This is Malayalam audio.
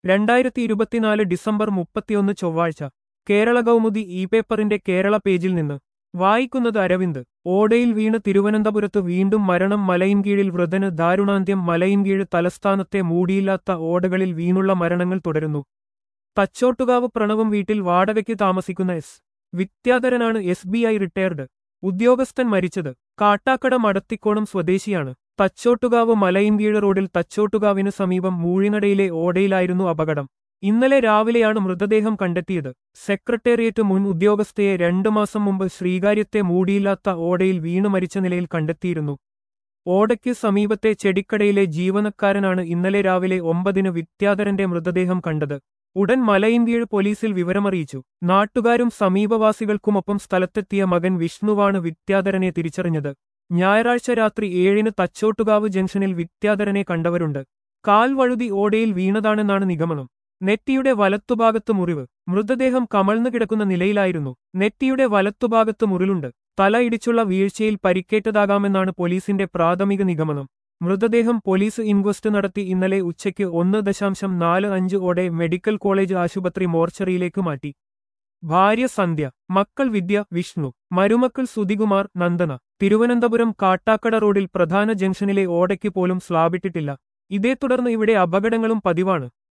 രണ്ടായിരത്തി ഇരുപത്തിനാല് ഡിസംബർ മുപ്പത്തിയൊന്ന് ചൊവ്വാഴ്ച കേരള കൗമുദി ഇ പേപ്പറിന്റെ കേരള പേജിൽ നിന്ന് വായിക്കുന്നത് അരവിന്ദ് ഓടയിൽ വീണ് തിരുവനന്തപുരത്ത് വീണ്ടും മരണം മലയിൻകീഴിൽ വൃതന് ദാരുണാന്ത്യം മലയിൻകീഴ് തലസ്ഥാനത്തെ മൂടിയില്ലാത്ത ഓടകളിൽ വീണുള്ള മരണങ്ങൾ തുടരുന്നു തച്ചോട്ടുകാവ് പ്രണവും വീട്ടിൽ വാടകയ്ക്ക് താമസിക്കുന്ന എസ് വിദ്യാധരനാണ് എസ് ബി ഐ റിട്ടയർഡ് ഉദ്യോഗസ്ഥൻ മരിച്ചത് കാട്ടാക്കട മടത്തിക്കോണം സ്വദേശിയാണ് തച്ചോട്ടുകാവ് മലയിൻകീഴ് റോഡിൽ തച്ചോട്ടുകാവിന് സമീപം മൂഴിനടയിലെ ഓടയിലായിരുന്നു അപകടം ഇന്നലെ രാവിലെയാണ് മൃതദേഹം കണ്ടെത്തിയത് സെക്രട്ടേറിയറ്റ് മുൻ ഉദ്യോഗസ്ഥയെ രണ്ടു മാസം മുമ്പ് ശ്രീകാര്യത്തെ മൂടിയില്ലാത്ത ഓടയിൽ വീണു മരിച്ച നിലയിൽ കണ്ടെത്തിയിരുന്നു ഓടയ്ക്ക് സമീപത്തെ ചെടിക്കടയിലെ ജീവനക്കാരനാണ് ഇന്നലെ രാവിലെ ഒമ്പതിന് വിദ്യാധരന്റെ മൃതദേഹം കണ്ടത് ഉടൻ മലയിൻകീഴ് പോലീസിൽ വിവരമറിയിച്ചു നാട്ടുകാരും സമീപവാസികൾക്കുമൊപ്പം സ്ഥലത്തെത്തിയ മകൻ വിഷ്ണുവാണ് വിദ്യാധരനെ തിരിച്ചറിഞ്ഞത് ഞായറാഴ്ച രാത്രി ഏഴിന് തച്ചോട്ടുകാവ് ജംഗ്ഷനിൽ വിദ്യാധരനെ കണ്ടവരുണ്ട് കാൽ വഴുതി ഓടയിൽ വീണതാണെന്നാണ് നിഗമനം നെറ്റിയുടെ വലത്തുഭാഗത്ത് മുറിവ് മൃതദേഹം കമഴ്ന്നു കിടക്കുന്ന നിലയിലായിരുന്നു നെറ്റിയുടെ വലത്തുഭാഗത്ത് മുറിലുണ്ട് തല ഇടിച്ചുള്ള വീഴ്ചയിൽ പരിക്കേറ്റതാകാമെന്നാണ് പോലീസിന്റെ പ്രാഥമിക നിഗമനം മൃതദേഹം പോലീസ് ഇൻക്വസ്റ്റ് നടത്തി ഇന്നലെ ഉച്ചയ്ക്ക് ഒന്ന് ദശാംശം നാല് അഞ്ച് ഓടെ മെഡിക്കൽ കോളേജ് ആശുപത്രി മോർച്ചറിയിലേക്ക് മാറ്റി ഭാര്യ സന്ധ്യ മക്കൾ വിദ്യ വിഷ്ണു മരുമക്കൾ സുധികുമാർ നന്ദന തിരുവനന്തപുരം കാട്ടാക്കട റോഡിൽ പ്രധാന ജംഗ്ഷനിലെ ഓടയ്ക്ക് പോലും സ്ലാബിട്ടിട്ടില്ല ഇതേ തുടർന്ന് ഇവിടെ അപകടങ്ങളും പതിവാണ്